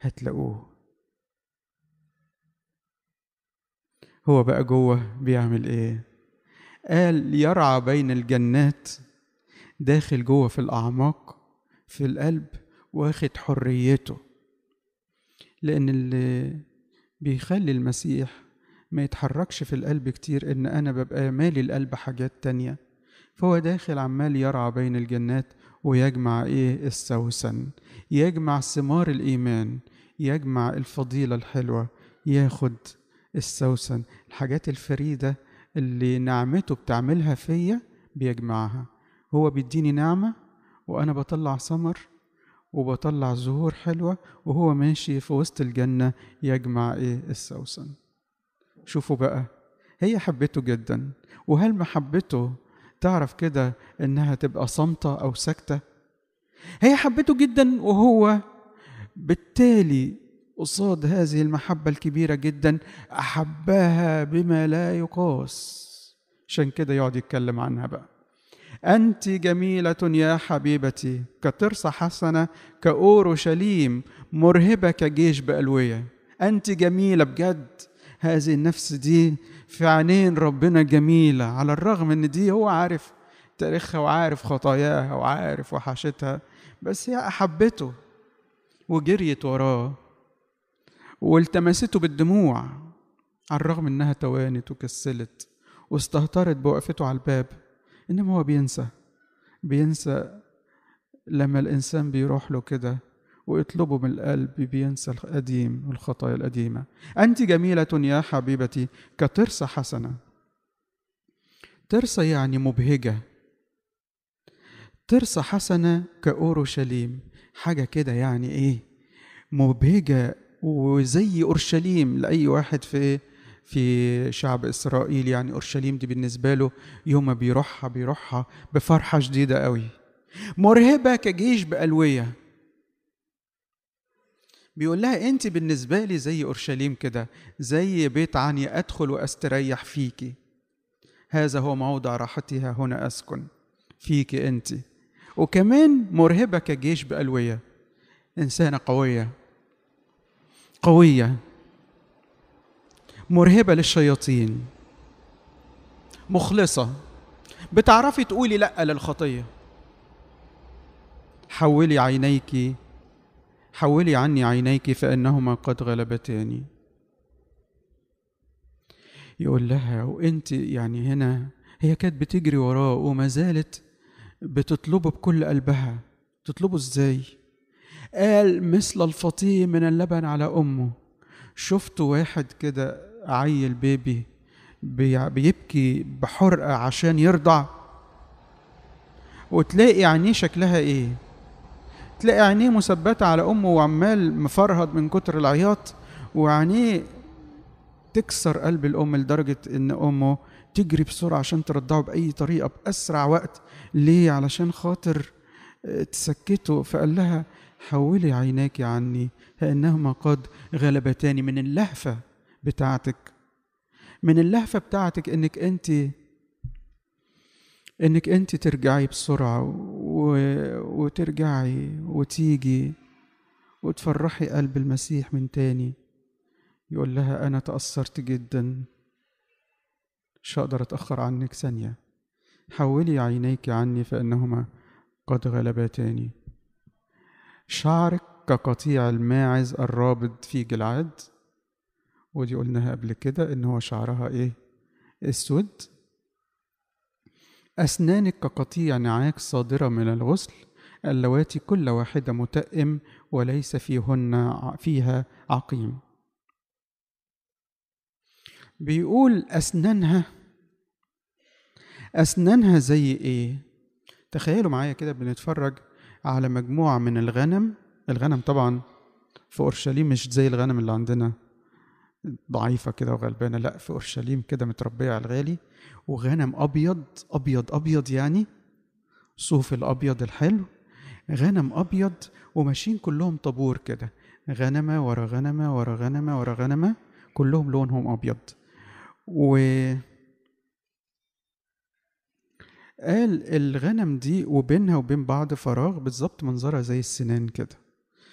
هتلاقوه هو بقى جوه بيعمل ايه قال يرعى بين الجنات داخل جوه في الاعماق في القلب واخد حريته لان اللي بيخلي المسيح ما يتحركش في القلب كتير ان انا ببقى مالي القلب حاجات تانية فهو داخل عمال يرعى بين الجنات ويجمع ايه السوسن يجمع ثمار الايمان يجمع الفضيلة الحلوة ياخد السوسن الحاجات الفريدة اللي نعمته بتعملها فيا بيجمعها هو بيديني نعمة وأنا بطلع ثمر وبطلع زهور حلوة وهو ماشي في وسط الجنة يجمع إيه السوسن شوفوا بقى هي حبته جدا وهل محبته تعرف كده إنها تبقى صامتة أو ساكتة هي حبته جدا وهو بالتالي قصاد هذه المحبة الكبيرة جدا أحبها بما لا يقاس عشان كده يقعد يتكلم عنها بقى أنت جميلة يا حبيبتي كترسة حسنة كأورشليم مرهبة كجيش بألوية أنت جميلة بجد هذه النفس دي في عينين ربنا جميلة على الرغم إن دي هو عارف تاريخها وعارف خطاياها وعارف وحشتها بس هي أحبته وجريت وراه والتمسته بالدموع على الرغم انها توانت وكسلت واستهترت بوقفته على الباب انما هو بينسى بينسى لما الانسان بيروح له كده ويطلبه من القلب بينسى القديم والخطايا القديمة أنت جميلة يا حبيبتي كترسة حسنة ترسة يعني مبهجة ترسة حسنة كأورشليم حاجة كده يعني إيه مبهجة وزي اورشليم لاي واحد في في شعب اسرائيل يعني اورشليم دي بالنسبه له يوم ما بيروحها بيروحها بفرحه شديده قوي مرهبه كجيش بالويه بيقول لها انت بالنسبه لي زي اورشليم كده زي بيت عني ادخل واستريح فيكي هذا هو موضع راحتها هنا اسكن فيك انت وكمان مرهبه كجيش بالويه انسانه قويه قوية مرهبة للشياطين مخلصة بتعرفي تقولي لأ للخطية حولي عينيك حولي عني عينيك فإنهما قد غلبتاني يقول لها وانت يعني هنا هي كانت بتجري وراه وما زالت بتطلبه بكل قلبها تطلبه ازاي قال مثل الفطيه من اللبن على امه شفت واحد كده عيل بيبي بيبكي بحرقه عشان يرضع وتلاقي عينيه شكلها ايه تلاقي عينيه مثبته على امه وعمال مفرهد من كتر العياط وعينيه تكسر قلب الام لدرجه ان امه تجري بسرعه عشان ترضعه باي طريقه باسرع وقت ليه علشان خاطر تسكته فقال لها حولي عيناك عني فإنهما قد غلبتاني من اللهفة بتاعتك من اللهفة بتاعتك إنك أنت إنك أنت ترجعي بسرعة و... وترجعي وتيجي وتفرحي قلب المسيح من تاني يقول لها أنا تأثرت جدا مش هقدر أتأخر عنك ثانية حولي عينيك عني فإنهما قد غلبتاني شعرك كقطيع الماعز الرابض في جلعاد ودي قلناها قبل كده ان هو شعرها ايه اسود اسنانك كقطيع نعاج صادره من الغسل اللواتي كل واحده متئم وليس فيهن فيها عقيم بيقول اسنانها اسنانها زي ايه تخيلوا معايا كده بنتفرج على مجموعة من الغنم الغنم طبعا في أورشليم مش زي الغنم اللي عندنا ضعيفة كده وغلبانة لا في أورشليم كده متربية على الغالي وغنم أبيض أبيض أبيض يعني صوف الأبيض الحلو غنم أبيض وماشيين كلهم طابور كده غنمة ورا غنمة ورا غنمة ورا غنمة كلهم لونهم أبيض و قال الغنم دي وبينها وبين بعض فراغ بالظبط منظرها زي السنان كده